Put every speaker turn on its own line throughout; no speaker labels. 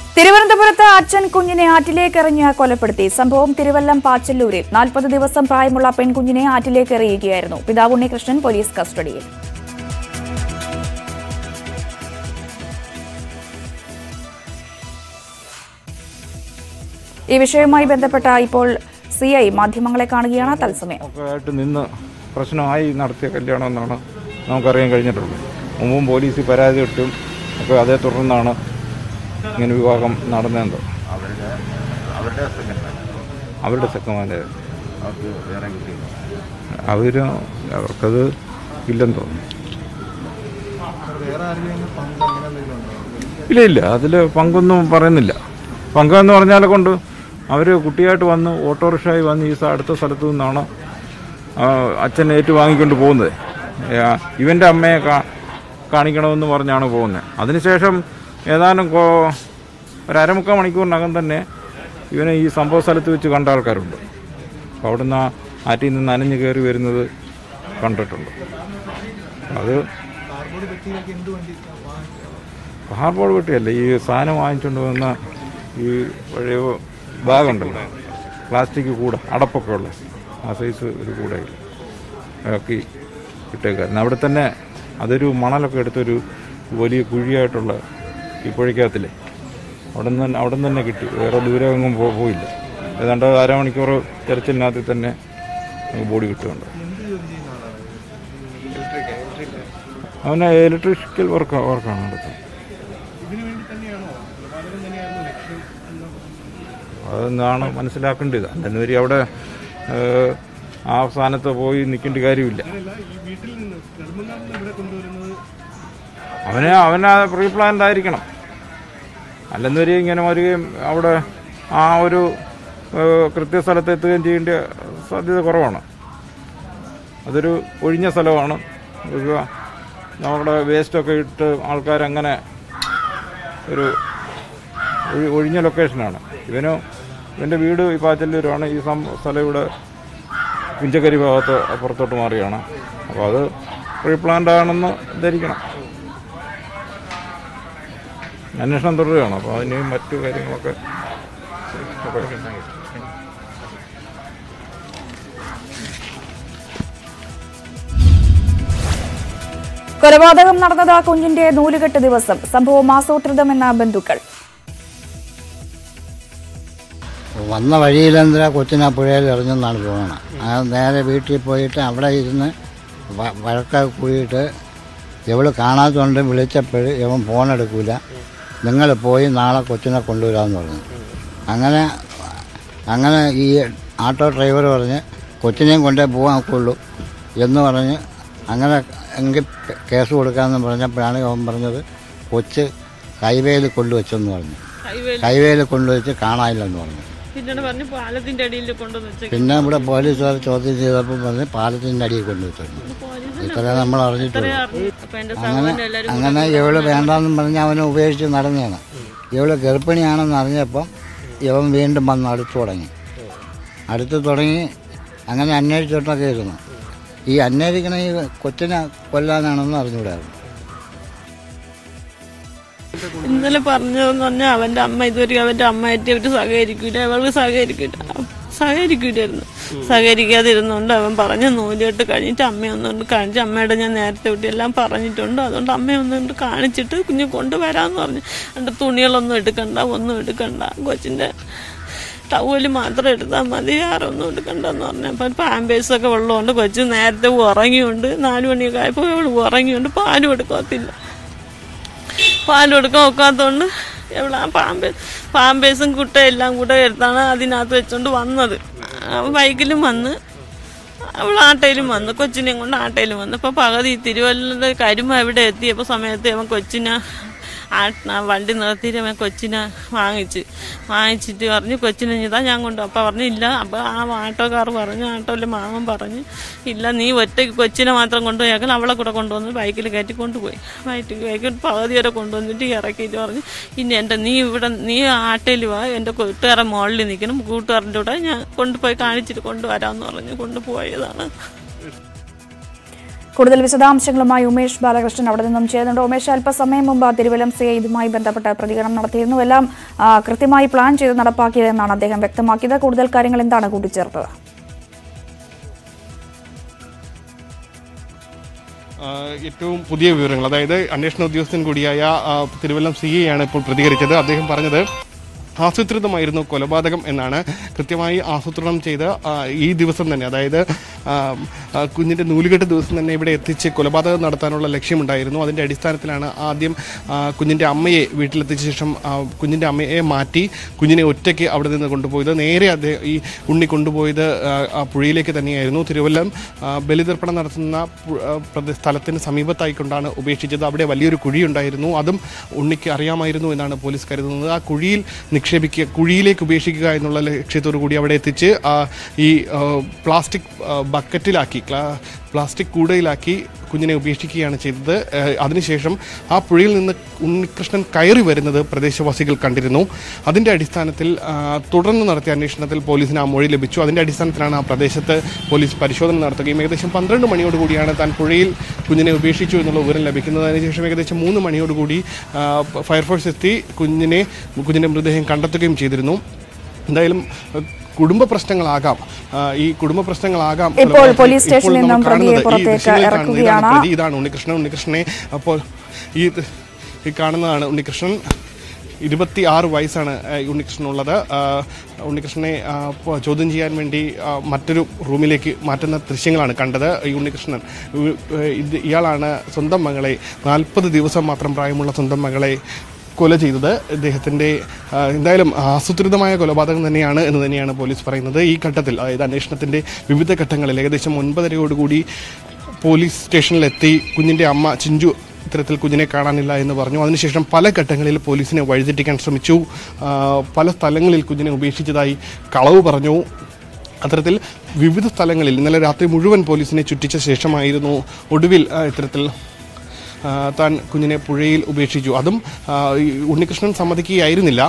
തിരുവനന്തപുരത്ത് അച്ഛൻ കുഞ്ഞിനെ ആറ്റിലേക്ക് എറിഞ്ഞ് കൊലപ്പെടുത്തി സംഭവം തിരുവല്ലം പാച്ചല്ലൂരിൽ നാൽപ്പത് ദിവസം പ്രായമുള്ള പെൺകുഞ്ഞിനെ ആറ്റിലേക്ക് എറിയുകയായിരുന്നു പിതാവ് ഉണ്ണികൃഷ്ണൻ പോലീസ് കസ്റ്റഡിയിൽ ഈ വിഷയവുമായി ബന്ധപ്പെട്ട ഇപ്പോൾ സി ഐ മാധ്യമങ്ങളെ കാണുകയാണ് തത്സമയം
ഒക്കെ ആയിട്ട് നിന്ന് പ്രശ്നമായി നടത്തിയ കല്യാണം എന്നാണ് നമുക്കറിയാൻ കഴിഞ്ഞിട്ടുള്ളത് മുമ്പും പോലീസ് പരാതി കിട്ടും ഒക്കെ അതേ തുടർന്നാണ് ഇങ്ങനെ വിവാഹം നടന്നത്
അവരുടെ അവരുടെ സെക്കൻഡ്
അവരുടെ സെക്കമാൻ്റെ
അവർക്ക് വേറെ കിട്ടിയില്ല
അവർ അവർക്കത് ഇല്ലെന്ന് തോന്നുന്നു ഇല്ല ഇല്ല അതിൽ പങ്കൊന്നും പറയുന്നില്ല പങ്കെന്ന് പറഞ്ഞാൽ കൊണ്ട് അവർ കുട്ടിയായിട്ട് വന്ന് ഓട്ടോറിക്ഷയായി വന്ന് ഈ സ- അടുത്ത സ്ഥലത്തു നിന്നാണ് ആ, അച്ഛൻ ഏറ്റു വാങ്ങിക്കൊണ്ട് പോകുന്നത് ആ, ഇവൻ്റെ അമ്മയെ കാ- കാണിക്കണമെന്ന് പറഞ്ഞാണ് പോകുന്നത് അതിനുശേഷം ഏതാനും കോ- ഒരു അരമുക്കാൽ മണിക്കൂറിനകം തന്നെ ഇവനെ ഈ സംഭവ സ്ഥലത്ത് വെച്ച് കണ്ട ആൾക്കാരുണ്ട് അപ്പോൾ അവിടുന്ന് ആ ആറ്റിൽ നിന്ന് നനഞ്ഞു കയറി വരുന്നത് കണ്ടിട്ടുണ്ട് അത് കാർബോർഡ് പെട്ടിയല്ല ഈ സാധനം വാങ്ങിച്ചുകൊണ്ട് വന്ന ഈ പഴയ ബാഗുണ്ടല്ലോ പ്ലാസ്റ്റിക് കൂട അടപ്പൊക്കെ ഉള്ള ആ സൈസ് ഒരു കൂടയിൽ ആക്കി ഇട്ടേക്കായിരുന്നു അവിടെ തന്നെ അതൊരു മണലൊക്കെ എടുത്തൊരു വലിയ കുഴിയായിട്ടുള്ള ഈ പുഴയ്ക്കകത്തില്ലേ അവിടെ നിന്ന് അവിടെ നിന്ന് തന്നെ കിട്ടി വേറെ ദൂരെ എങ്ങും പോ- പോയില്ല ഏതാണ്ട് അരമണിക്കൂർ തെരച്ചിലിനകത്ത് തന്നെ നമുക്ക് ബോഡി കിട്ടുന്നുണ്ട് അവന് ഇലക്ട്രിക്കൽ വർക്ക് വർക്കാണ് നടത്തുന്നത് അതെന്നാണ് മനസ്സിലാക്കേണ്ടത് അല്ലെന്നുവരി അവിടെ ഏഹ്, ആ സ്ഥാനത്ത് പോയി നിൽക്കേണ്ട കാര്യമില്ല അവന് അവന് പ്രീ പ്ലാൻഡ് ആയിരിക്കണം അല്ലെന്നുവരി ഇങ്ങനെ വരികയും അവിടെ ആ ഒരു ഏഹ്, കൃത്യസ്ഥലത്ത് എത്തുകയും ചെയ്യേണ്ട സാധ്യത കുറവാണ് അതൊരു ഒഴിഞ്ഞ സ്ഥലമാണ് ഒരു നമ്മുടെ വേസ്റ്റൊക്കെ ഇട്ട് ആൾക്കാരങ്ങനെ ഒരു ഒഴി- ഒഴിഞ്ഞ ലൊക്കേഷനാണ് ഇവന് ഇവൻ്റെ വീട് ഈ പാച്ചല്ലൂരാണ് ഈ സം സ്ഥലം ഇവിടെ പുഞ്ചക്കരി ഭാഗത്ത് അപ്പുറത്തോട്ട് മാറിയാണ് അപ്പോൾ അത് പ്രീ പ്ലാൻഡ് ആണെന്ന് ധരിക്കണം അന്വേഷണം തുടരുകയാണ് അപ്പോൾ അതിന് മറ്റു കാര്യങ്ങളൊക്കെ ഒക്കെ
കൊലപാതകം നടന്നത് കുഞ്ഞിന്റെ നൂലുകെട്ട് ദിവസം സംഭവം ആസൂത്രിതമെന്ന ബന്ധുക്കൾ
വന്ന വഴിയിലെന്തിനാ കൊച്ചിനെ പുഴയിൽ എറിഞ്ഞെന്നാണ് തോന്നുന്നത് ആ നേരെ വീട്ടിൽ പോയിട്ട് അവിടെ ഇരുന്ന് വ- വഴക്കൊക്കെ കൂടിയിട്ട് ഇവള് കാണാത്തതുകൊണ്ട് വിളിച്ചപ്പോൾ ഇവൻ ഫോൺ എടുക്കൂല നിങ്ങൾ പോയി നാളെ കൊച്ചിനെ കൊണ്ടുവരാമെന്ന് പറഞ്ഞു അങ്ങനെ അങ്ങനെ ഈ ആട്ടോ ഡ്രൈവർ പറഞ്ഞ് കൊച്ചിനെയും കൊണ്ടേ പോകാൻ ഒക്കുള്ളൂ എന്ന് പറഞ്ഞ് അങ്ങനെ എങ്കിൽ കേസ് കൊടുക്കാമെന്ന് പറഞ്ഞപ്പോഴാണ് അവൻ പറഞ്ഞത് കൊച്ച് ഹൈവേയിൽ കൊണ്ടുവച്ചെന്ന് പറഞ്ഞു
ഹൈവേയിൽ
ഹൈവേയിൽ കൊണ്ടുവച്ച് കാണാനില്ലെന്ന് പറഞ്ഞു
പിന്നീട് പറഞ്ഞ് പാലത്തിന്റെ അടിയിൽ കൊണ്ടുവന്ന് വെച്ചേക്കും
പിന്നെ ഇവിടെ പോലീസുകാർ ചോദ്യം ചെയ്തപ്പോൾ പറഞ്ഞ് പാലത്തിൻ്റെ അടിയിൽ കൊണ്ടുവച്ചിട്ടുണ്ട് ഇത്രയും നമ്മൾ അറിഞ്ഞിട്ടുള്ളൂ
അപ്പൊ എന്റെ
അങ്ങനെ
സഹോദരൻ എല്ലാരും
അങ്ങനെ ഇവള് വേണ്ടാന്ന് പറഞ്ഞ് അവനെ ഉപേക്ഷിച്ച് നടന്നതാണ് ഇവള് ഗർഭിണിയാണെന്ന് അറിഞ്ഞപ്പം ഇവൻ വീണ്ടും വന്ന് അടുത്തു തുടങ്ങി അടുത്ത് തുടങ്ങി അങ്ങനെ അന്വേഷിച്ചിട്ടൊക്കെ ഇരുന്നു ഈ അന്വേഷിക്കണ ഈ കൊച്ചിനെ കൊല്ലാനാണെന്ന് അറിഞ്ഞുകൂടായിരുന്നു
ഇന്നലെ പറഞ്ഞതെന്ന് പറഞ്ഞാൽ അവന്റെ അമ്മ ഇതുവരെ അവന്റെ അമ്മയായിട്ട് അവര് സഹകരിക്കൂല അവൾക്ക് സഹകരിക്കൂല സഹകരിക്കൂലായിരുന്നു സഹകരിക്കാതിരുന്നുകൊണ്ട് അവൻ പറഞ്ഞ നൂലിട്ട് കഴിഞ്ഞിട്ട് അമ്മയൊന്നുകൊണ്ട് കാണിച്ച് അമ്മയുടെ ഞാൻ നേരത്തെ വിട്ട് എല്ലാം പറഞ്ഞിട്ടുണ്ട് അതുകൊണ്ട് അമ്മയൊന്നുകൊണ്ട് കാണിച്ചിട്ട് കുഞ്ഞ് കൊണ്ടുവരാന്ന് പറഞ്ഞു എൻ്റെ തുണികളൊന്നും എടുക്കണ്ട ഒന്നും എടുക്കണ്ട കൊച്ചിൻ്റെ ടവല് മാത്രം എടുത്താൽ മതി വേറെ ഒന്നും എടുക്കണ്ടെന്ന് പറഞ്ഞു അപ്പം പാമ്പേഴ്സൊക്കെ ഉള്ളതുകൊണ്ട് കൊച്ച് നേരത്തെ ഉറങ്ങിയുണ്ട് നാല് മണിയൊക്കെ ആയപ്പോൾ അവൾ ഉറങ്ങിയുണ്ട് പാലും എടുക്കത്തില്ല പാലും എടുക്കാൻ ഒക്കാത്തതുകൊണ്ട് എവിടെ ആ പാമ്പേ പാമ്പേഴ്സും കുട്ടയും എല്ലാം കൂടെ എടുത്താണ് അതിനകത്ത് വെച്ചോണ്ട് വന്നത് ആ ബൈക്കിലും വന്ന് അവൾ ആട്ടയിലും വന്നു കൊച്ചിനെയും കൊണ്ട് ആട്ടയിലും വന്നു അപ്പോൾ പകുതി തിരുവല്ലയുടെ കരുമ എവിടെ എത്തിയപ്പോൾ സമയത്ത് അവൻ കൊച്ചിനെ ആ ആ വണ്ടി നിർത്തിയിട്ട് അവൻ കൊച്ചിനെ വാങ്ങിച്ച് വാങ്ങിച്ചിട്ട് പറഞ്ഞ് കൊച്ചിനെ ഇതാ ഞാൻ കൊണ്ടു അപ്പം പറഞ്ഞു ഇല്ല അപ്പോൾ ആ ആട്ടോക്കാർ പറഞ്ഞു ആട്ടോയിലെ മാമൻ പറഞ്ഞു ഇല്ല നീ ഒറ്റയ്ക്ക് കൊച്ചിനെ മാത്രം കൊണ്ടുപോയാൽ അവളെ കൂടെ കൊണ്ടുവന്ന് ബൈക്കിൽ കയറ്റി കൊണ്ടുപോയി ബൈക്കിൽ ബൈക്കിൽ പകുതി വരെ കൊണ്ടുവന്നിട്ട് ഇറക്കിയിട്ട് പറഞ്ഞു ഇനി എൻ്റെ നീ ഇവിടെ നീ ആട്ടയിൽ വാ എൻ്റെ കൂട്ടുകാരൻ മുകളിൽ നിൽക്കണം കൂട്ടുകാരൻ്റെ കൂടെ ഞാൻ കൊണ്ടുപോയി കാണിച്ചിട്ട് കൊണ്ടുവരാമെന്ന് പറഞ്ഞു കൊണ്ടുപോയതാണ്
കൂടുതൽ വിശദാംശങ്ങളുമായി ഉമേഷ് ബാലകൃഷ്ണൻ അവിടെ നിന്നും ചേരുന്നുണ്ട് ഉമേഷ് അല്പസമയം മുമ്പ് തിരുവല്ലം സി ഇതുമായി ബന്ധപ്പെട്ട പ്രതികരണം നടത്തിയിരുന്നു എല്ലാം ആ, കൃത്യമായി പ്ലാൻ ചെയ്ത് നടപ്പാക്കിയതെന്നാണ് അദ്ദേഹം വ്യക്തമാക്കിയത് കൂടുതൽ കാര്യങ്ങൾ എന്താണ് കൂട്ടിച്ചേർത്തത്
ആ, ഏറ്റവും പുതിയ വിവരങ്ങൾ അതായത് അന്വേഷണ ഉദ്യോഗസ്ഥൻ കൂടിയായ ആ, തിരുവല്ലം സി ആണ് ഇപ്പോൾ പ്രതികരിച്ചത് അദ്ദേഹം പറഞ്ഞത് ആസൂത്രിതമായിരുന്നു കൊലപാതകം എന്നാണ് കൃത്യമായി ആസൂത്രണം ചെയ്ത് ആ, ഈ ദിവസം തന്നെ അതായത് ആ, ആ, കുഞ്ഞിൻ്റെ നൂലുകെട്ട് ദിവസം തന്നെ ഇവിടെ എത്തിച്ച് കൊലപാതകം നടത്താനുള്ള ലക്ഷ്യമുണ്ടായിരുന്നു അതിൻ്റെ അടിസ്ഥാനത്തിലാണ് ആദ്യം ആ, കുഞ്ഞിൻ്റെ അമ്മയെ വീട്ടിലെത്തിച്ച ശേഷം ആ, കുഞ്ഞിൻ്റെ അമ്മയെ മാറ്റി കുഞ്ഞിനെ ഒറ്റയ്ക്ക് അവിടെ നിന്ന് കൊണ്ടുപോയത് നേരെ അദ്ദേഹം ഈ ഉണ്ണി കൊണ്ടുപോയത് ആ, ആ പുഴയിലേക്ക് തന്നെയായിരുന്നു തിരുവല്ലം ആ, ബലിതർപ്പണം നടത്തുന്ന പു- ആ, പ്രദേ- സ്ഥലത്തിന് സമീപത്തായിക്കൊണ്ടാണ് ഉപേക്ഷിച്ചത് അവിടെ വലിയൊരു കുഴിയുണ്ടായിരുന്നു അതും ഉണ്ണിക്ക് അറിയാമായിരുന്നു എന്നാണ് പോലീസ് കരുതുന്നത് ആ കുഴിയിൽ നിക്ഷേപിക്കുക കുഴിയിലേക്ക് ഉപേക്ഷിക്കുക എന്നുള്ള ലക്ഷ്യത്തോടു കൂടി അവിടെ എത്തിച്ച് ആ, ഈ ആ, പ്ലാസ്റ്റിക് ആ, ബക്കറ്റിലാക്കി ക്ലാ- പ്ലാസ്റ്റിക് കൂടയിലാക്കി കുഞ്ഞിനെ ഉപേക്ഷിക്കുകയാണ് ചെയ്തത് ആ, അതിനുശേഷം ആ പുഴയിൽ നിന്ന് ഉണ്ണികൃഷ്ണൻ കയറി വരുന്നത് പ്രദേശവാസികൾ കണ്ടിരുന്നു അതിൻ്റെ അടിസ്ഥാനത്തിൽ ആ, തുടർന്ന് നടത്തിയ അന്വേഷണത്തിൽ പോലീസിന് ആ മൊഴി ലഭിച്ചു അതിൻ്റെ അടിസ്ഥാനത്തിലാണ് ആ പ്രദേശത്ത് പോലീസ് പരിശോധന നടത്തുകയും ഏകദേശം പന്ത്രണ്ട് മണിയോടുകൂടിയാണ് താൻ പുഴയിൽ കുഞ്ഞിനെ ഉപേക്ഷിച്ചു എന്നുള്ള വിവരം ലഭിക്കുന്നത് അതിനുശേഷം ഏകദേശം മൂന്ന് മണിയോടുകൂടി ആ, ഫയർഫോഴ്സ് എത്തി കുഞ്ഞിനെ കുഞ്ഞിൻ്റെ മൃതദേഹം കണ്ടെത്തുകയും ചെയ്തിരുന്നു എന്തായാലും അഹ്, കുടുംബ പ്രശ്നങ്ങളാകാം ആ, ഈ കുടുംബ പ്രശ്നങ്ങളാകാം
ഇപ്പോൾ
കൊലപാതകത്തിൽ
പോലീസ് സ്റ്റേഷനിൽ
ഇപ്പോൾ
നിന്നും
നമ്മൾ
പ്രതിയെ
കാണുന്നത് ഈ
പുറത്തേക്ക്
ദൃശ്യങ്ങളിൽ കാണുന്നത്
ഇറക്കുകയാണ്.
ഇതാണ് പ്രതി. ഇതാണ് ഉണ്ണികൃഷ്ണൻ ഉണ്ണികൃഷ്ണനെ അപ്പോൾ ഈ ഈ കാണുന്നതാണ് ഉണ്ണികൃഷ്ണൻ ഇരുപത്തി ആറ് വയസ്സാണ് ആ, ഈ ഉണ്ണികൃഷ്ണനുള്ളത് ആ, ഉണ്ണികൃഷ്ണനെ ആ, പോ- ചോദ്യം ചെയ്യാൻ വേണ്ടി ആ, മറ്റൊരു റൂമിലേക്ക് മാറ്റുന്ന ദൃശ്യങ്ങളാണ് കണ്ടത് ഈ ഉണ്ണികൃഷ്ണൻ ഇ- ഇത് ഇയാളാണ് സ്വന്തം മകളെ നാൽപ്പത് ദിവസം മാത്രം പ്രായമുള്ള സ്വന്തം മകളെ കൊല ചെയ്തത് ഇദ്ദേഹത്തിൻ്റെ ആ, എന്തായാലും ആസൂത്രിതമായ കൊലപാതകം തന്നെയാണ് എന്ന് തന്നെയാണ് പോലീസ് പറയുന്നത് ഈ ഘട്ടത്തിൽ അതായത് അന്വേഷണത്തിൻ്റെ വിവിധ ഘട്ടങ്ങളിൽ ഏകദേശം ഒൻപതരയോടുകൂടി പോലീസ് സ്റ്റേഷനിലെത്തി കുഞ്ഞിൻ്റെ അമ്മ ചിഞ്ചു ഇത്തരത്തിൽ കുഞ്ഞിനെ കാണാനില്ല എന്ന് പറഞ്ഞു അതിനുശേഷം പല ഘട്ടങ്ങളിൽ പോലീസിനെ വഴിതെറ്റിക്കാൻ ശ്രമിച്ചു ആ, പല സ്ഥലങ്ങളിൽ കുഞ്ഞിനെ ഉപേക്ഷിച്ചതായി കളവ് പറഞ്ഞു അത്തരത്തിൽ വിവിധ സ്ഥലങ്ങളിൽ ഇന്നലെ രാത്രി മുഴുവൻ പോലീസിനെ ചുറ്റിച്ച ശേഷമായിരുന്നു ഒടുവിൽ ആ, ഇത്തരത്തിൽ ആ, താൻ കുഞ്ഞിനെ പുഴയിൽ ഉപേക്ഷിച്ചു അതും ആ, ഈ ഉണ്ണികൃഷ്ണൻ സമ്മതിക്കുകയായിരുന്നില്ല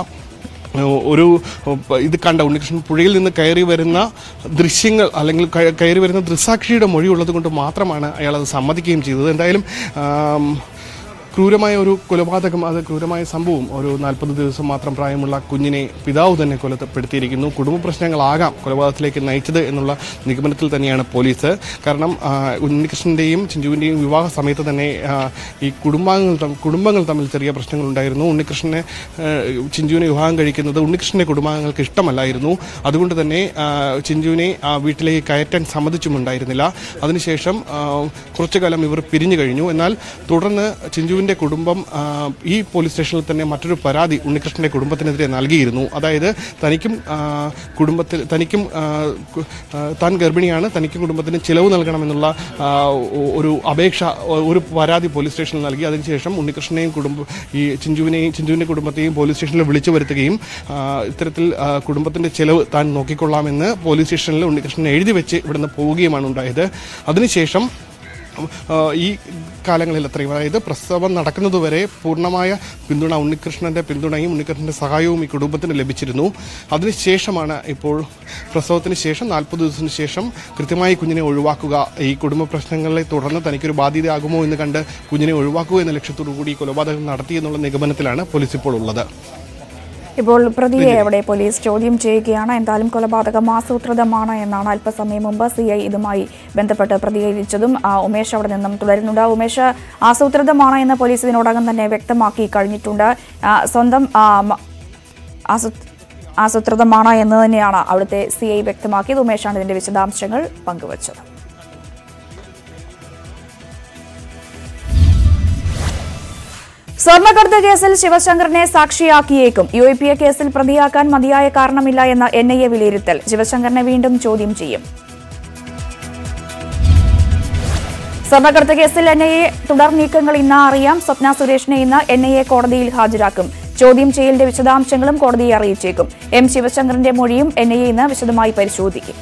ഒരു ഇത് കണ്ട ഉണ്ണികൃഷ്ണൻ പുഴയിൽ നിന്ന് കയറി വരുന്ന ദൃശ്യങ്ങൾ അല്ലെങ്കിൽ കയ- കയറി വരുന്ന ദൃസാക്ഷിയുടെ മൊഴി ഉള്ളത് കൊണ്ട് മാത്രമാണ് അയാൾ അത് സമ്മതിക്കുകയും ചെയ്തത് എന്തായാലും ആം, ക്രൂരമായ ഒരു കൊലപാതകം അത് ക്രൂരമായ സംഭവം ഒരു നാൽപ്പത് ദിവസം മാത്രം പ്രായമുള്ള കുഞ്ഞിനെ പിതാവ് തന്നെ കൊലപ്പെടുത്തിയിരിക്കുന്നു കുടുംബ പ്രശ്നങ്ങളാകാം കൊലപാതകത്തിലേക്ക് നയിച്ചത് എന്നുള്ള നിഗമനത്തിൽ തന്നെയാണ് പോലീസ് കാരണം ആ, ഉണ്ണികൃഷ്ണൻ്റെയും ചിഞ്ചുവിൻ്റെയും വിവാഹ സമയത്ത് തന്നെ ആ, ഈ കുടുംബാംഗങ്ങൾ തം- കുടുംബങ്ങൾ തമ്മിൽ ചെറിയ പ്രശ്നങ്ങളുണ്ടായിരുന്നു ഉണ്ണികൃഷ്ണനെ ആ, ചിഞ്ചുവിനെ വിവാഹം കഴിക്കുന്നത് ഉണ്ണികൃഷ്ണൻ്റെ കുടുംബാംഗങ്ങൾക്ക് ഇഷ്ടമല്ലായിരുന്നു അതുകൊണ്ട് തന്നെ ആ, ചിഞ്ചുവിനെ ആ വീട്ടിലേക്ക് കയറ്റാൻ സമ്മതിച്ചുമുണ്ടായിരുന്നില്ല അതിനുശേഷം ആ, കുറച്ചു കാലം ഇവർ പിരിഞ്ഞു കഴിഞ്ഞു എന്നാൽ തുടർന്ന് ചിഞ്ചുവിൻ്റെ കുടുംബം ആ, ഈ പോലീസ് സ്റ്റേഷനിൽ തന്നെ മറ്റൊരു പരാതി ഉണ്ണികൃഷ്ണൻ്റെ കുടുംബത്തിനെതിരെ നൽകിയിരുന്നു അതായത് തനിക്കും ആ, കുടുംബത്തിൽ തനിക്കും ആ, കു- ആ, താൻ ഗർഭിണിയാണ് തനിക്കും കുടുംബത്തിന് ചിലവ് നൽകണമെന്നുള്ള ആ, ഒ- ഒരു അപേക്ഷ ഒ- ഒരു പരാതി പോലീസ് സ്റ്റേഷനിൽ നൽകി അതിനുശേഷം ഉണ്ണികൃഷ്ണനെയും കുടുംബ ഈ ചിഞ്ചുവിനെയും ചിഞ്ചുവിൻ്റെ കുടുംബത്തെയും പോലീസ് സ്റ്റേഷനിൽ വിളിച്ചു വരുത്തുകയും ആ, ഇത്തരത്തിൽ ആ, കുടുംബത്തിൻ്റെ ചിലവ് താൻ നോക്കിക്കൊള്ളാമെന്ന് പോലീസ് സ്റ്റേഷനിൽ ഉണ്ണികൃഷ്ണൻ എഴുതി വെച്ച് ഇവിടുന്ന് പോവുകയുമാണ് ഉണ്ടായത് അതിനുശേഷം ആ, ഈ കാലങ്ങളിൽ അത്രയും അതായത് പ്രസവം നടക്കുന്നതുവരെ പൂർണ്ണമായ പിന്തുണ ഉണ്ണികൃഷ്ണൻ്റെ പിന്തുണയും ഉണ്ണികൃഷ്ണൻ്റെ സഹായവും ഈ കുടുംബത്തിന് ലഭിച്ചിരുന്നു അതിനുശേഷമാണ് ഇപ്പോൾ പ്രസവത്തിന് ശേഷം നാൽപ്പത് ദിവസത്തിന് ശേഷം കൃത്യമായി കുഞ്ഞിനെ ഒഴിവാക്കുക ഈ കുടുംബ പ്രശ്നങ്ങളെ തുടർന്ന് തനിക്കൊരു ബാധ്യതയാകുമോ എന്ന് കണ്ട് കുഞ്ഞിനെ ഒഴിവാക്കുക എന്ന ലക്ഷ്യത്തോടു കൂടി ഈ കൊലപാതകം നടത്തി എന്നുള്ള നിഗമനത്തിലാണ് പോലീസ് ഇപ്പോൾ ഉള്ളത്
ഇപ്പോൾ പ്രതിയെ അവിടെ പോലീസ് ചോദ്യം ചെയ്യുകയാണ് എന്തായാലും കൊലപാതകം ആസൂത്രിതമാണ് എന്നാണ് അല്പസമയം മുമ്പ് സി ഐ ഇതുമായി ബന്ധപ്പെട്ട് പ്രതികരിച്ചതും ആ, ഉമേഷ് അവിടെ നിന്നും തുടരുന്നുണ്ട് ഉമേഷ് ആസൂത്രിതമാണ് എന്ന് പോലീസ് ഇതിനോടകം തന്നെ വ്യക്തമാക്കി കഴിഞ്ഞിട്ടുണ്ട് ആ, സ്വന്തം ആ, മ- ആസൂ- ആസൂത്രിതമാണ് എന്ന് തന്നെയാണ് അവിടുത്തെ സി ഐ വ്യക്തമാക്കിയത് ഉമേഷാണ് ഇതിന്റെ വിശദാംശങ്ങൾ പങ്കുവച്ചത് സ്വർണ്ണക്കടത്ത് കേസിൽ ശിവശങ്കറിനെ സാക്ഷിയാക്കിയേക്കും യു എ പി എ കേസിൽ പ്രതിയാക്കാൻ മതിയായ കാരണമില്ല എന്ന എൻ ഐ എ വിലയിരുത്തൽ ശിവശങ്കറിനെ വീണ്ടും ചോദ്യം ചെയ്യും സ്വർണ്ണക്കടത്ത് കേസിൽ എൻ ഐ എ തുടർ നീക്കങ്ങൾ ഇന്ന് അറിയാം സ്വപ്ന സുരേഷിനെ ഇന്ന് എൻ ഐ എ കോടതിയിൽ ഹാജരാക്കും ചോദ്യം ചെയ്യലിന്റെ വിശദാംശങ്ങളും കോടതിയെ അറിയിച്ചേക്കും എം ശിവശങ്കറിന്റെ മൊഴിയും എൻ ഐ എ ഇന്ന് വിശദമായി പരിശോധിക്കും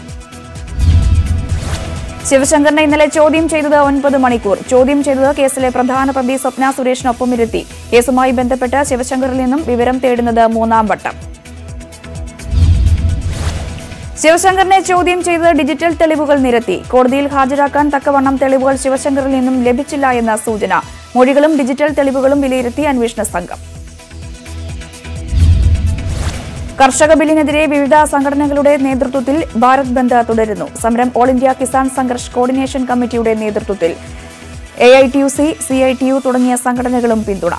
ശിവശങ്കറിനെ ഇന്നലെ ചോദ്യം ചെയ്തത് ഒൻപത് മണിക്കൂർ ചോദ്യം ചെയ്തത് കേസിലെ പ്രധാന പ്രതി സ്വപ്ന സുരേഷിനൊപ്പം ഇരുത്തി കേസുമായി ബന്ധപ്പെട്ട് ശിവശങ്കറിൽ നിന്നും വിവരം തേടുന്നത് മൂന്നാം വട്ടം ശിവശങ്കറിനെ ചോദ്യം ചെയ്ത് ഡിജിറ്റൽ തെളിവുകൾ നിരത്തി കോടതിയിൽ ഹാജരാക്കാൻ തക്കവണ്ണം തെളിവുകൾ ശിവശങ്കറിൽ നിന്നും ലഭിച്ചില്ല എന്ന സൂചന മൊഴികളും ഡിജിറ്റൽ തെളിവുകളും വിലയിരുത്തി അന്വേഷണ സംഘം കർഷക ബില്ലിനെതിരെ വിവിധ സംഘടനകളുടെ നേതൃത്വത്തിൽ ഭാരത് ബന്ദ് തുടരുന്നു സമരം all India Kisan Sangharsh coordination കമ്മിറ്റിയുടെ നേതൃത്വത്തിൽ A I T U C C I T U തുടങ്ങിയ സംഘടനകളും പിന്തുണ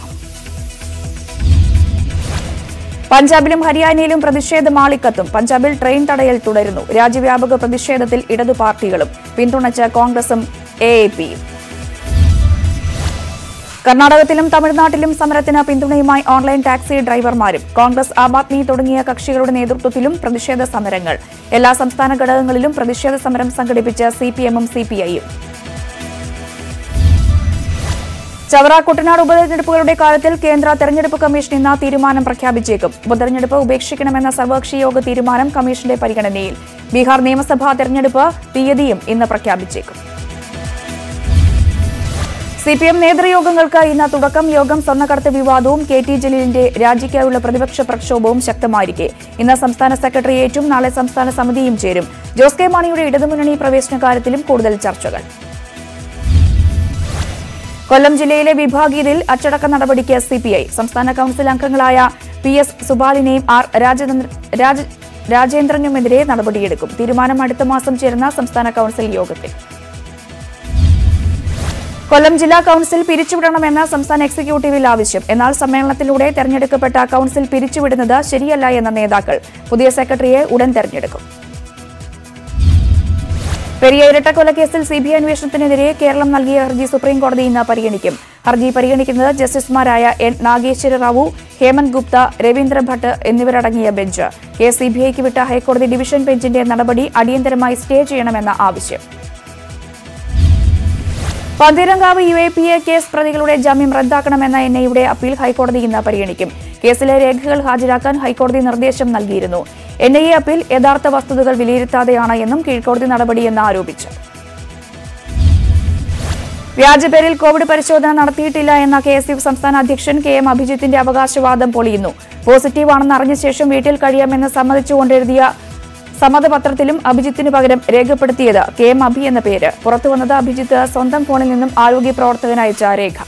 പഞ്ചാബിലും ഹരിയാനയിലും പ്രതിഷേധം ആളിക്കത്തും പഞ്ചാബിൽ ട്രെയിൻ തടയൽ തുടരുന്നു രാജ്യവ്യാപക പ്രതിഷേധത്തിൽ ഇടതു പാർട്ടികളും പിന്തുണച്ച് കോൺഗ്രസും എ എ പിയും കർണാടകത്തിലും തമിഴ്നാട്ടിലും സമരത്തിന് പിന്തുണയുമായി ഓൺലൈൻ ടാക്സി ഡ്രൈവർമാരും കോൺഗ്രസ് ആം ആദ്മി തുടങ്ങിയ കക്ഷികളുടെ നേതൃത്വത്തിലും പ്രതിഷേധ സമരങ്ങൾ എല്ലാ സംസ്ഥാന ഘടകങ്ങളിലും പ്രതിഷേധ സമരം സംഘടിപ്പിച്ച് സിപിഎമ്മും സിപിഐയും ചവറ കുട്ടനാട് ഉപതെരഞ്ഞെടുപ്പുകളുടെ കാര്യത്തിൽ കേന്ദ്ര തെരഞ്ഞെടുപ്പ് കമ്മീഷൻ ഇന്ന് തീരുമാനം പ്രഖ്യാപിച്ചേക്കും ഉപതെരഞ്ഞെടുപ്പ് ഉപേക്ഷിക്കണമെന്ന സർവകക്ഷി യോഗ തീരുമാനം കമ്മീഷന്റെ പരിഗണനയിൽ ബീഹാർ നിയമസഭാ തെരഞ്ഞെടുപ്പ് തീയതിയും ഇന്ന് പ്രഖ്യാപിച്ചേക്കും സിപിഎം നേതൃയോഗങ്ങൾക്ക് ഇന്ന് തുടക്കം യോഗം സ്വർണ്ണക്കടത്ത് വിവാദവും കെ ടി ജലീലിന്റെ രാജിക്കായുള്ള പ്രതിപക്ഷ പ്രക്ഷോഭവും ശക്തമായിരിക്കെ ഇന്ന് സംസ്ഥാന സെക്രട്ടേറിയറ്റും നാളെ സംസ്ഥാന സമിതിയും ചേരും ജോസ് കെ മാണിയുടെ ഇടതുമുന്നണി പ്രവേശന കാര്യത്തിലും കൂടുതൽ ചർച്ചകൾ കൊല്ലം ജില്ലയിലെ വിഭാഗീയതയിൽ അച്ചടക്ക നടപടിക്ക് സിപിഐ സംസ്ഥാന കൌൺസിൽ അംഗങ്ങളായ പി എസ് സുബാലിനെയും ആർ രാജേന്ദ്ര- രാജ- രാജേന്ദ്രനുമെതിരെ നടപടിയെടുക്കും തീരുമാനം അടുത്ത മാസം ചേരുന്ന സംസ്ഥാന കൌൺസിൽ യോഗത്തിൽ കൊല്ലം ജില്ലാ കൌൺസിൽ പിരിച്ചുവിടണമെന്ന സംസ്ഥാന എക്സിക്യൂട്ടീവിൽ ആവശ്യം എന്നാൽ സമ്മേളനത്തിലൂടെ തെരഞ്ഞെടുക്കപ്പെട്ട കൌൺസിൽ പിരിച്ചുവിടുന്നത് ശരിയല്ല എന്ന നേതാക്കൾ പുതിയ സെക്രട്ടറിയെ ഉടൻ തെരഞ്ഞെടുക്കും പെരിയ ഇരട്ടക്കൊലക്കേസിൽ സിബിഐ അന്വേഷണത്തിനെതിരെ കേരളം നൽകിയ ഹർജി സുപ്രീംകോടതി ഇന്ന് പരിഗണിക്കും ഹർജി പരിഗണിക്കുന്നത് ജസ്റ്റിസുമാരായ എൻ നാഗേശ്വര റാവു ഹേമന്ത് ഗുപ്ത രവീന്ദ്ര ഭട്ട് എന്നിവരടങ്ങിയ ബെഞ്ച് കേസ് സിബിഐക്ക് വിട്ട ഹൈക്കോടതി ഡിവിഷൻ ബെഞ്ചിന്റെ നടപടി അടിയന്തരമായി സ്റ്റേ ചെയ്യണമെന്ന ആവശ്യം Pantheerankavu U A P A case പ്രതികളുടെ ജാമ്യം റദ്ദാക്കണമെന്ന എൻ ഐയുടെ അപ്പീൽ ഹൈക്കോടതി ഇന്ന് പരിഗണിക്കും കേസിലെ രേഖകൾ ഹാജരാക്കാൻ ഹൈക്കോടതി നിർദ്ദേശം നൽകിയിരുന്നു എൻ ഐ എ അപ്പീൽ യഥാർത്ഥ വസ്തുതകൾ വിലയിരുത്താതെയാണ് എന്നും കീഴ്ക്കോടതി നടപടിയെന്ന് ആരോപിച്ചു വ്യാജപേരിൽ കോവിഡ് പരിശോധന നടത്തിയിട്ടില്ല എന്ന കെ എസ് യു സംസ്ഥാന അധ്യക്ഷൻ കെ എം അഭിജിത്തിന്റെ അവകാശവാദം പൊളിയുന്നു പോസിറ്റീവ് ആണെന്ന് അറിഞ്ഞ ശേഷം വീട്ടിൽ കഴിയാമെന്ന് സമ്മതിച്ചുകൊണ്ടെഴുതിയ സമ്മതപത്രത്തിലും അഭിജിത്തിന് പകരം രേഖപ്പെടുത്തിയത് കെ എം അഭി എന്ന പേര് പുറത്തുവന്നത് അഭിജിത്ത് സ്വന്തം ഫോണിൽ നിന്നും ആരോഗ്യ പ്രവർത്തകന് അയച്ച രേഖ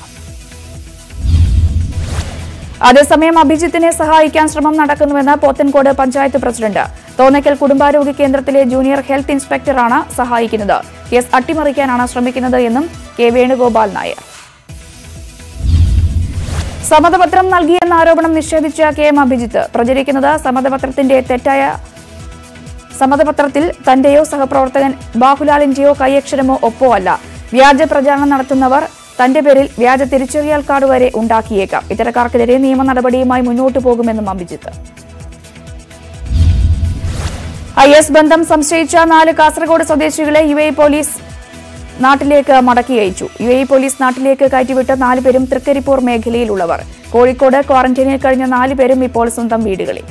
അതേസമയം അഭിജിത്തിനെ സഹായിക്കാൻ ശ്രമം നടക്കുന്നുവെന്ന് പോത്തൻകോട് പഞ്ചായത്ത് പ്രസിഡന്റ് തോന്നയ്ക്കൽ കുടുംബാരോഗ്യ കേന്ദ്രത്തിലെ ജൂനിയർ ഹെൽത്ത് ഇൻസ്പെക്ടറാണ് സഹായിക്കുന്നത് കേസ് അട്ടിമറിക്കാനാണ് ശ്രമിക്കുന്നത് എന്നും കെ വേണുഗോപാൽ നായർ സമ്മതപത്രം നൽകിയെന്ന ആരോപണം നിഷേധിച്ച കെ എം അഭിജിത്ത് പ്രചരിക്കുന്നത് സമ്മതപത്രത്തിന്റെ തെറ്റായ സമ്മതപത്രത്തിൽ തന്റെയോ സഹപ്രവർത്തകൻ ബാഹുലാലിന്റെയോ കൈയക്ഷരമോ ഒപ്പോ അല്ല വ്യാജ പ്രചാരണം നടത്തുന്നവർ തന്റെ പേരിൽ വ്യാജ തിരിച്ചറിയൽ കാർഡ് വരെ ഉണ്ടാക്കിയേക്കാം ഇത്തരക്കാർക്കെതിരെ നിയമ നടപടിയുമായി മുന്നോട്ടു പോകുമെന്നും അഭിജിത്ത് ഐ എസ് ബന്ധം സംശയിച്ച നാല് കാസർഗോഡ് സ്വദേശികളെ യു എ പോലീസ് നാട്ടിലേക്ക് മടക്കി അയച്ചു യു എ പോലീസ് നാട്ടിലേക്ക് കയറ്റിവിട്ട നാലുപേരും തൃക്കരിപ്പൂർ മേഖലയിലുള്ളവർ കോഴിക്കോട് ക്വാറന്റൈനിൽ കഴിഞ്ഞ നാലുപേരും ഇപ്പോൾ സ്വന്തം വീടുകളിൽ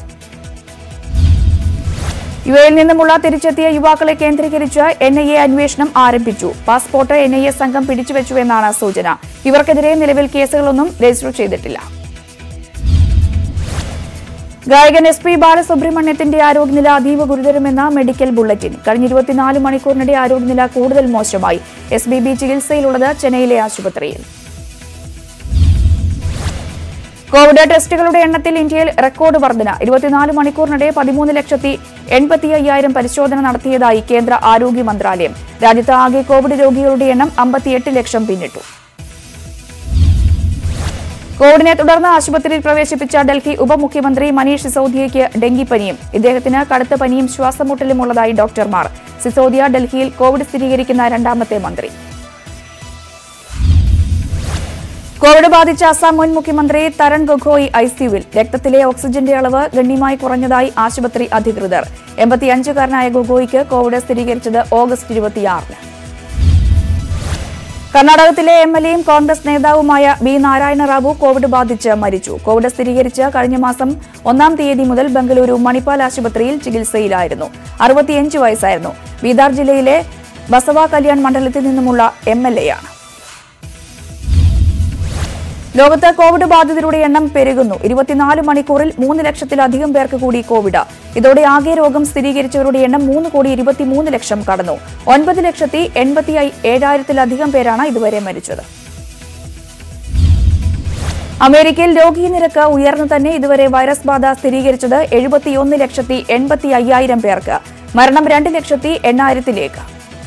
യു എയിൽ നിന്നുമുള്ള തിരിച്ചെത്തിയ യുവാക്കളെ കേന്ദ്രീകരിച്ച് എൻ ഐ എ അന്വേഷണം ആരംഭിച്ചു പാസ്പോർട്ട് എൻ ഐ എ സംഘം പിടിച്ചുവെച്ചുവെന്നാണ് സൂചന ഇവർക്കെതിരെ നിലവിൽ കേസുകളൊന്നും രജിസ്റ്റർ ചെയ്തിട്ടില്ല ഗായകൻ എസ് പി ബാലസുബ്രഹ്മണ്യത്തിന്റെ ആരോഗ്യനില അതീവ ഗുരുതരമെന്ന മെഡിക്കൽ ബുള്ളറ്റിൻ കഴിഞ്ഞ ഇരുപത്തിനാല് മണിക്കൂറിനിടെ ആരോഗ്യനില കൂടുതൽ മോശമായി എസ് ബി ബി ചികിത്സയിലുള്ളത് ചെന്നൈയിലെ ആശുപത്രിയിൽ കോവിഡ് ടെസ്റ്റുകളുടെ എണ്ണത്തിൽ ഇന്ത്യയിൽ റെക്കോർഡ് വർധന ഇരുപത്തിനാല് മണിക്കൂറിനിടെ പതിമൂന്ന് ലക്ഷത്തി എൺപത്തി അയ്യായിരം പരിശോധന നടത്തിയതായി കേന്ദ്ര ആരോഗ്യ മന്ത്രാലയം രാജ്യത്ത് ആകെ കോവിഡ് രോഗികളുടെ എണ്ണം അമ്പത്തിയെട്ട് ലക്ഷം പിന്നിട്ടു കോവിഡിനെ തുടർന്ന് ആശുപത്രിയിൽ പ്രവേശിപ്പിച്ച ഡൽഹി ഉപമുഖ്യമന്ത്രി മനീഷ് സിസോദിയയ്ക്ക് ഡെങ്കിപ്പനിയും ഇദ്ദേഹത്തിന് കടുത്ത പനിയും ശ്വാസമുട്ടലും ഉള്ളതായി ഡോക്ടർമാർ സിസോദിയ ഡൽഹിയിൽ കോവിഡ് സ്ഥിരീകരിക്കുന്ന രണ്ടാമത്തെ മന്ത്രി കോവിഡ് ബാധിച്ച അസം മുൻ മുഖ്യമന്ത്രി തരൺ ഗൊഗോയ് ഐസിയുവിൽ രക്തത്തിലെ ഓക്സിജന്റെ അളവ് ഗണ്യമായി കുറഞ്ഞതായി ആശുപത്രി അധികൃതർ എൺപത്തിയഞ്ചുകാരനായ ഗൊഗോയ്ക്ക് കോവിഡ് സ്ഥിരീകരിച്ചത് ഓഗസ്റ്റ് ഇരുപത്തിയാറിന് കർണാടകത്തിലെ എം എൽ എയും കോൺഗ്രസ് നേതാവുമായ ബി നാരായണ റാവു കോവിഡ് ബാധിച്ച് മരിച്ചു കോവിഡ് സ്ഥിരീകരിച്ച് കഴിഞ്ഞ മാസം ഒന്നാം തീയതി മുതൽ ബംഗളൂരു മണിപ്പാൽ ആശുപത്രിയിൽ ചികിത്സയിലായിരുന്നു അറുപത്തിയഞ്ച് വയസ്സായിരുന്നു ബീദാർ ജില്ലയിലെ ബസവ കല്യാൺ മണ്ഡലത്തിൽ നിന്നുമുള്ള എം എൽ എയാണ് ലോകത്ത് കോവിഡ് ബാധിതരുടെ എണ്ണം പെരുകുന്നു ഇരുപത്തിനാല് മണിക്കൂറിൽ മൂന്ന് ലക്ഷത്തിലധികം പേർക്ക് കൂടി കോവിഡ് ഇതോടെ ആകെ രോഗം സ്ഥിരീകരിച്ചവരുടെ എണ്ണം മൂന്ന് കോടി ഇരുപത്തിമൂന്ന് ലക്ഷം കടന്നു ഒൻപത് ലക്ഷത്തി എൺപത്തി ഏഴായിരത്തിലധികം പേരാണ് ഇതുവരെ മരിച്ചത് അമേരിക്കയിൽ രോഗി നിരക്ക് ഉയർന്നു തന്നെ ഇതുവരെ വൈറസ് ബാധ സ്ഥിരീകരിച്ചത് എഴുപത്തിയൊന്ന് ലക്ഷത്തി എൺപത്തി അയ്യായിരം പേർക്ക് മരണം രണ്ട് ലക്ഷത്തി എണ്ണായിരത്തിലേക്ക്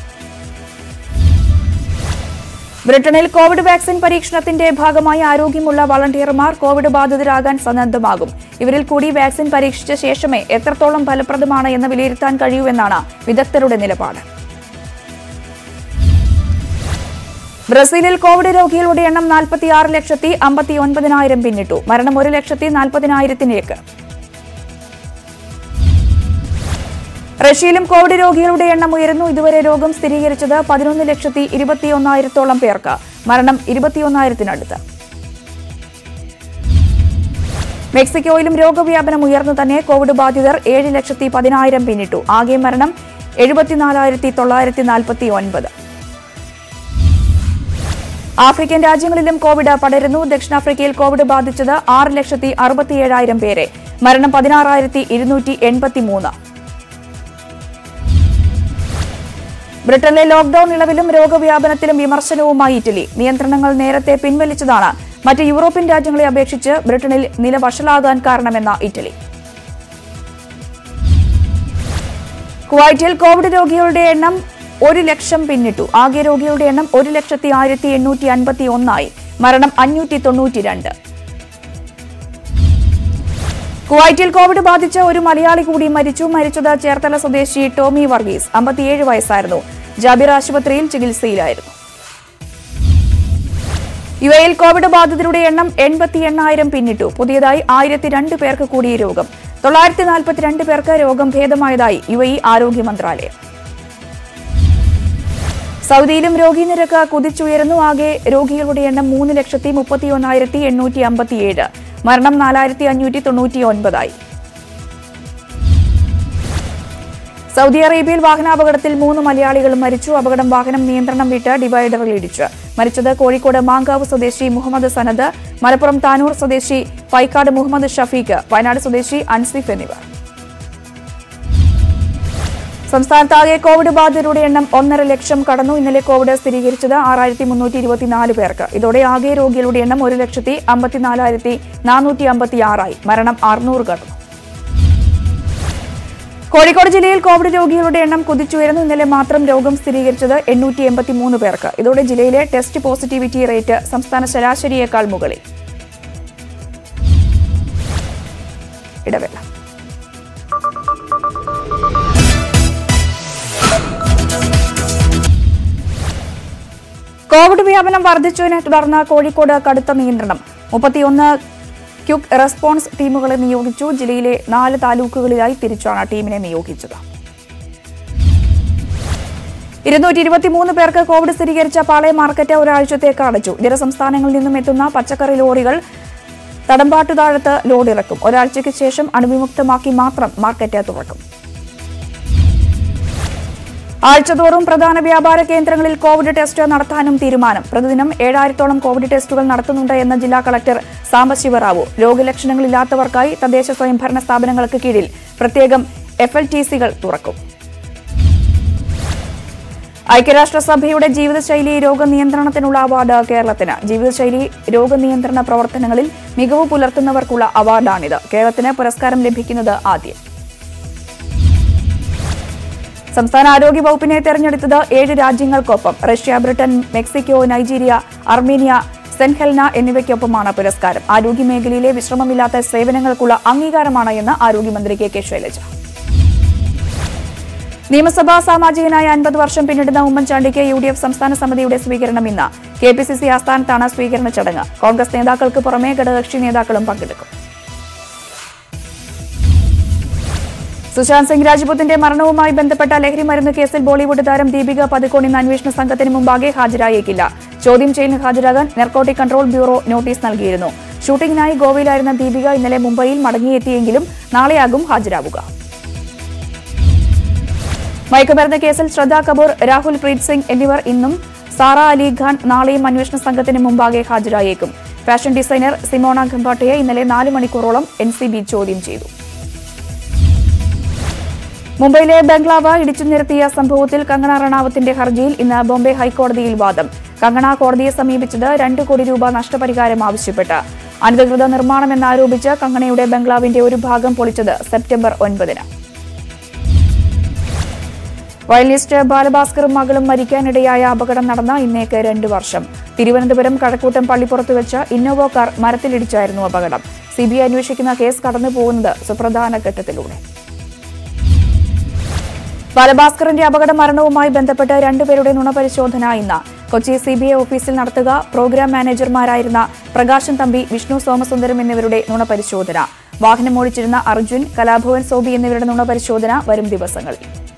ബ്രിട്ടനിൽ കോവിഡ് വാക്സിൻ പരീക്ഷണത്തിന്റെ ഭാഗമായി ആരോഗ്യമുള്ള വളണ്ടിയർമാർ കോവിഡ് ബാധിതരാകാൻ സന്നദ്ധമാകും ഇവരിൽ കൂടി വാക്സിൻ പരീക്ഷിച്ച ശേഷമേ എത്രത്തോളം ഫലപ്രദമാണ് എന്ന് വിലയിരുത്താൻ കഴിയൂവെന്നാണ് വിദഗ്ധരുടെ നിലപാട് ബ്രസീലിൽ കോവിഡ് രോഗികളുടെ എണ്ണം നാൽപ്പത്തിയാറ് ലക്ഷത്തി അമ്പത്തി ഒൻപതിനായിരം പിന്നിട്ടു മരണം ഒരു ലക്ഷത്തി നാൽപ്പതിനായിരത്തിലേക്ക് റഷ്യയിലും കോവിഡ് രോഗികളുടെ എണ്ണം ഉയരുന്നു ഇതുവരെ രോഗം സ്ഥിരീകരിച്ചത് പതിനൊന്ന് ലക്ഷത്തി ഇരുപത്തിയൊന്നായിരത്തോളം പേർക്ക് മരണം ഇരുപത്തിയൊന്നായിരത്തിനടുത്ത് മെക്സിക്കോയിലും രോഗവ്യാപനം ഉയർന്നു തന്നെ കോവിഡ് ബാധിതർ ഏഴ് ലക്ഷത്തി പതിനായിരം പിന്നിട്ടു ആകെ മരണം എഴുപത്തിനാലായിരത്തി തൊള്ളായിരത്തി നാൽപ്പത്തി ഒൻപത് ആഫ്രിക്കൻ രാജ്യങ്ങളിലും കോവിഡ് പടരുന്നു ദക്ഷിണാഫ്രിക്കയിൽ കോവിഡ് ബാധിച്ചത് ആറ് ലക്ഷത്തി അറുപത്തിയേഴായിരം പേരെ മരണം പതിനാറായിരത്തി ഇരുന്നൂറ്റി എൺപത്തിമൂന്ന് ബ്രിട്ടനിലെ ലോക്ഡൌൺ ഇളവിലും രോഗവ്യാപനത്തിലും വിമർശനവുമായി ഇറ്റലി നിയന്ത്രണങ്ങൾ നേരത്തെ പിൻവലിച്ചതാണ് മറ്റ് യൂറോപ്യൻ രാജ്യങ്ങളെ അപേക്ഷിച്ച് ബ്രിട്ടനിൽ നില വഷളാകാൻ കാരണമെന്ന ഇറ്റലി കുവൈറ്റിൽ കോവിഡ് രോഗികളുടെ എണ്ണം ഒരു ലക്ഷം പിന്നിട്ടു ആകെ രോഗികളുടെ എണ്ണം ഒരു ലക്ഷത്തി ആയിരത്തി എണ്ണൂറ്റി അൻപത്തി ഒന്നായി മരണം അഞ്ഞൂറ്റി തൊണ്ണൂറ്റി രണ്ട് കുവൈറ്റിൽ കോവിഡ് ബാധിച്ച ഒരു മലയാളി കൂടി മരിച്ചു മരിച്ചത് ചേർത്തല സ്വദേശി ടോമി വർഗീസ് അമ്പത്തിയേഴ് വയസ്സായിരുന്നു ജാബിർ ആശുപത്രിയിൽ ചികിത്സയിലായിരുന്നു യു എയിൽ കോവിഡ് ബാധിതരുടെ എണ്ണം എൺപത്തി എണ്ണായിരം പിന്നിട്ടു പുതിയതായി ആയിരത്തി രണ്ട് പേർക്ക് കൂടി രോഗം തൊള്ളായിരത്തി നാൽപ്പത്തിരണ്ട് പേർക്ക് രോഗം ഭേദമായതായി യു എ ആരോഗ്യ മന്ത്രാലയം സൗദിയിലും രോഗി നിരക്ക് കുതിച്ചുയരുന്നു ആകെ രോഗികളുടെ എണ്ണം മൂന്ന് ലക്ഷത്തി മുപ്പത്തി ഒന്നായിരത്തി എണ്ണൂറ്റി അമ്പത്തിയേഴ് മരണം നാലായിരത്തി അഞ്ഞൂറ്റി തൊണ്ണൂറ്റി ഒൻപതായി സൗദി അറേബ്യയിൽ വാഹനാപകടത്തിൽ മൂന്ന് മലയാളികൾ മരിച്ചു അപകടം വാഹനം നിയന്ത്രണം വിട്ട് ഡിവൈഡറിൽ ഇടിച്ച് മരിച്ചത് കോഴിക്കോട് മാങ്കാവ് സ്വദേശി മുഹമ്മദ് സനദ് മലപ്പുറം താനൂർ സ്വദേശി പൈക്കാട് മുഹമ്മദ് ഷഫീഖ് വയനാട് സ്വദേശി അൻസിഫ് എന്നിവർ സംസ്ഥാനത്താകെ കോവിഡ് ബാധിതരുടെ എണ്ണം ഒന്നര ലക്ഷം കടന്നു ഇന്നലെ കോവിഡ് സ്ഥിരീകരിച്ചത് ആറായിരത്തി മുന്നൂറ്റി ഇരുപത്തിനാല് പേർക്ക് ഇതോടെ ആകെ രോഗികളുടെ എണ്ണം ഒരു ലക്ഷത്തി അമ്പത്തിനാലായിരത്തി നാനൂറ്റി അമ്പത്തി ആറായി മരണം അറുന്നൂറ് കടന്നു കോഴിക്കോട് ജില്ലയിൽ കോവിഡ് രോഗികളുടെ എണ്ണം കുതിച്ചുയർന്നു ഇന്നലെ മാത്രം രോഗം സ്ഥിരീകരിച്ചത് എണ്ണൂറ്റി എൺപത്തിമൂന്ന് പേർക്ക് ഇതോടെ ജില്ലയിലെ ടെസ്റ്റ് പോസിറ്റിവിറ്റി റേറ്റ് സംസ്ഥാന ശരാശരിയേക്കാൾ മുകളിൽ ഇടവേള കോവിഡ് വ്യാപനം വർദ്ധിച്ചതിനെ തുടർന്ന് കോഴിക്കോട് കടുത്ത നിയന്ത്രണം മുപ്പത്തിയൊന്ന് ക്യുക്ക് റെസ്പോൺസ് ടീമുകളെ നിയോഗിച്ചു ജില്ലയിലെ നാല് താലൂക്കുകളിലായി തിരിച്ചാണ് ടീമിനെ നിയോഗിച്ചത് ഇരുന്നൂറ്റി ഇരുപത്തിമൂന്ന് പേർക്ക് കോവിഡ് സ്ഥിരീകരിച്ച പാളയം മാർക്കറ്റ് ഒരാഴ്ചത്തേക്ക് അടച്ചു ഇതര സംസ്ഥാനങ്ങളിൽ നിന്നും എത്തുന്ന പച്ചക്കറി ലോറികൾ തടമ്പാട്ടുതാഴത്ത് ലോഡ് ഇറക്കും ഒരാഴ്ചയ്ക്ക് ശേഷം അണുവിമുക്തമാക്കി മാത്രം മാർക്കറ്റ് തുറക്കും ആഴ്ചതോറും പ്രധാന വ്യാപാര കേന്ദ്രങ്ങളിൽ കോവിഡ് ടെസ്റ്റ് നടത്താനും തീരുമാനം പ്രതിദിനം ഏഴായിരത്തോളം കോവിഡ് ടെസ്റ്റുകൾ നടത്തുന്നുണ്ട് എന്ന് ജില്ലാ കളക്ടർ സാംബശിവറാവു രോഗലക്ഷണങ്ങളില്ലാത്തവർക്കായി തദ്ദേശ സ്വയംഭരണ സ്ഥാപനങ്ങൾക്ക് കീഴിൽ പ്രത്യേകം എഫ് എൽ ടി സികൾ തുറക്കും ഐക്യരാഷ്ട്രസഭയുടെ ജീവിതശൈലി രോഗനിയന്ത്രണത്തിനുള്ള അവാർഡ് കേരളത്തിന് ജീവിതശൈലി രോഗനിയന്ത്രണ പ്രവർത്തനങ്ങളിൽ മികവ് പുലർത്തുന്നവർക്കുള്ള അവാർഡാണിത് കേരളത്തിന് പുരസ്കാരം ലഭിക്കുന്നത് ആദ്യം സംസ്ഥാന ആരോഗ്യ വകുപ്പിനെ തെരഞ്ഞെടുത്തത് ഏഴ് രാജ്യങ്ങൾക്കൊപ്പം Russia Britain Mexico Nigeria Armenia Saint Helena എന്നിവയ്ക്കൊപ്പമാണ് പുരസ്കാരം ആരോഗ്യ മേഖലയിലെ വിശ്രമമില്ലാത്ത സേവനങ്ങൾക്കുള്ള അംഗീകാരമാണ് എന്ന് ആരോഗ്യമന്ത്രി കെ കെ ശൈലജ നിയമസഭാ സാമാജികനായ അൻപത് വർഷം പിന്നിടുന്ന ഉമ്മൻചാണ്ടിക്ക് യു ഡി എഫ് സംസ്ഥാന സമിതിയുടെ സ്വീകരണം ഇന്ന് കെ പി സി സി ആസ്ഥാനത്താണ് സ്വീകരണ ചടങ്ങ് കോൺഗ്രസ് നേതാക്കൾക്ക് പുറമെ ഘടകകക്ഷി നേതാക്കളും പങ്കെടുക്കും സുശാന്ത് സിംഗ് രാജ്പുത്തിന്റെ മരണവുമായി ബന്ധപ്പെട്ട ലഹരി മരുന്ന് കേസിൽ ബോളിവുഡ് താരം ദീപിക പതുക്കോൺ ഇന്ന് അന്വേഷണ സംഘത്തിന് മുമ്പാകെ ഹാജരായേക്കില്ല ചോദ്യം ചെയ്യലിന് ഹാജരാകാൻ നർക്കോട്ടിക് കൺട്രോൾ ബ്യൂറോ നോട്ടീസ് നൽകിയിരുന്നു ഷൂട്ടിംഗിനായി ഗോവയിലായിരുന്ന ദീപിക ഇന്നലെ മുംബൈയിൽ മടങ്ങിയെത്തിയെങ്കിലും നാളെയാകും ഹാജരാവുക മയക്കുമരുന്ന് കേസിൽ ശ്രദ്ധ കപൂർ രാഹുൽ പ്രീത് സിംഗ് എന്നിവർ ഇന്നും സാറ അലി ഖാൻ നാളെയും അന്വേഷണ സംഘത്തിന് മുമ്പാകെ ഹാജരായേക്കും ഫാഷൻ ഡിസൈനർ സിമോണ ഖമ്പാട്ടയെ ഇന്നലെ നാല് മണിക്കൂറോളം എൻ സി ബി ചോദ്യം ചെയ്തു മുംബൈയിലെ ബംഗ്ലാവ് ഇടിച്ചു നിരത്തിയ സംഭവത്തിൽ കങ്കണ റണാവത്തിന്റെ ഹർജിയിൽ ഇന്ന് ബോംബെ ഹൈക്കോടതിയിൽ വാദം കങ്കണ കോടതിയെ സമീപിച്ചത് രണ്ട് കോടി രൂപ നഷ്ടപരിഹാരം ആവശ്യപ്പെട്ട് അനധികൃത നിർമ്മാണമെന്നാരോപിച്ച് കങ്കണയുടെ ബംഗ്ലാവിന്റെ ഒരു ഭാഗം പൊളിച്ചത് സെപ്റ്റംബർ ഒൻപതിന് വയലിനിസ്റ്റ് ബാലഭാസ്കറും മകളും മരിക്കാനിടയായ അപകടം നടന്ന ഇന്നേക്ക് രണ്ട് വർഷം തിരുവനന്തപുരം കഴക്കൂട്ടം പള്ളിപ്പുറത്ത് വെച്ച് ഇന്നോവ കാർ മരത്തിലിടിച്ചായിരുന്നു അപകടം സിബിഐ അന്വേഷിക്കുന്ന കേസ് കടന്നുപോകുന്നത് സുപ്രധാന ഘട്ടത്തിലൂടെ ബാലഭാസ്കറിന്റെ അപകട മരണവുമായി ബന്ധപ്പെട്ട് രണ്ടുപേരുടെ നുണപരിശോധന ഇന്ന് കൊച്ചി സിബിഐ ഓഫീസിൽ നടത്തുക പ്രോഗ്രാം മാനേജർമാരായിരുന്ന പ്രകാശൻ തമ്പി വിഷ്ണു സോമസുന്ദരം എന്നിവരുടെ നുണപരിശോധന വാഹനം ഓടിച്ചിരുന്ന അർജുൻ കലാഭവൻ സോബി എന്നിവരുടെ നുണപരിശോധന വരും ദിവസങ്ങളിൽ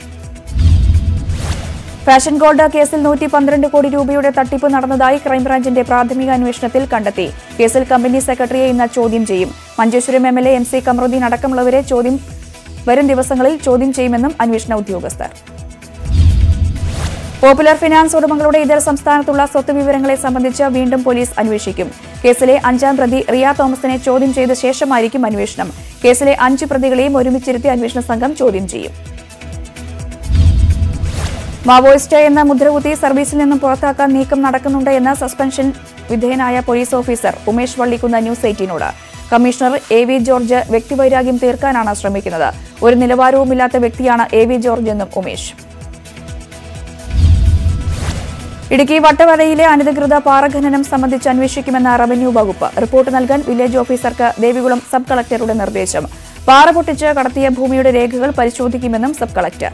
ഫാഷൻ ഗോൾഡ് കേസിൽ നൂറ്റി പന്ത്രണ്ട് കോടി രൂപയുടെ തട്ടിപ്പ് നടന്നതായി ക്രൈംബ്രാഞ്ചിന്റെ പ്രാഥമിക അന്വേഷണത്തിൽ കണ്ടെത്തി കേസിൽ കമ്പനി സെക്രട്ടറിയെ ഇന്ന് ചോദ്യം ചെയ്യും Manjeshwaram M L A M C Kamaruddin അടക്കമുള്ളവരെ ചോദ്യം വരും ദിവസങ്ങളിൽ ചോദ്യം ചെയ്യുമെന്നും അന്വേഷണ ഉദ്യോഗസ്ഥർ പോപ്പുലർ ഫിനാൻസ് ഉടമകളുടെ ഇതര സംസ്ഥാനത്തുള്ള സ്വത്ത് വിവരങ്ങളെ സംബന്ധിച്ച് വീണ്ടും പോലീസ് അന്വേഷിക്കും കേസിലെ അഞ്ചാം പ്രതി റിയ തോമസിനെ ചോദ്യം ചെയ്ത ശേഷമായിരിക്കും അന്വേഷണം കേസിലെ അഞ്ച് പ്രതികളെയും ഒരുമിച്ചിരുത്തി അന്വേഷണ സംഘം ചോദ്യം ചെയ്യും മാവോയിസ്റ്റ് എന്ന മുദ്രകുത്തി സർവീസിൽ നിന്നും പുറത്താക്കാൻ നീക്കം നടക്കുന്നുണ്ട് എന്ന് സസ്പെൻഷൻ വിധേയനായ police officer Umesh Vallikkunna news എയ്റ്റീനോട് കമ്മീഷണർ എ വി ജോർജ് വ്യക്തിവൈരാഗ്യം തീർക്കാനാണ് ശ്രമിക്കുന്നത് ഒരു നിലവാരവുമില്ലാത്ത വ്യക്തിയാണ് എ വി ജോർജ് എന്നും ഉമേഷ് ഇടുക്കി വട്ടവരയിലെ അനധികൃത പാറഖനനം സംബന്ധിച്ച് അന്വേഷിക്കുമെന്ന റവന്യൂ വകുപ്പ് റിപ്പോർട്ട് നൽകാൻ വില്ലേജ് ഓഫീസർക്ക് ദേവികുളം സബ് കളക്ടറുടെ നിർദ്ദേശം പാറ പൊട്ടിച്ച് കടത്തിയ ഭൂമിയുടെ രേഖകൾ പരിശോധിക്കുമെന്നും സബ് കളക്ടർ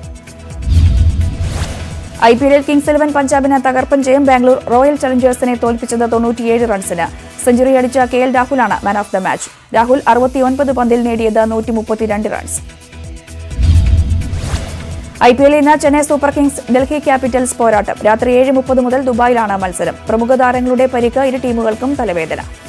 ഐ പി എല്ലിൽ കിങ്സ് ഇലവൻ പഞ്ചാബിന് തകർപ്പൻ ജയം ബാംഗ്ലൂർ റോയൽ ചലഞ്ചേഴ്സിനെ തോൽപ്പിച്ചത് തൊണ്ണൂറ്റിയേഴ് റൺസിന് സെഞ്ചുറി അടിച്ച കെ എൽ രാഹുലാണ് man of the match Rahul അറുപത്തിയൊൻപത് പന്തിൽ നേടിയത് നൂറ്റി മുപ്പത്തിരണ്ട് റൺസ് ഐ പി എല്ലിൽ ഇന്ന് Chennai Super Kings Delhi Capitals പോരാട്ടം രാത്രി ഏഴ് മുപ്പത് മുതൽ ദുബായിലാണ് മത്സരം പ്രമുഖ താരങ്ങളുടെ പരിക്ക് ഇരു ടീമുകൾക്കും തലവേദന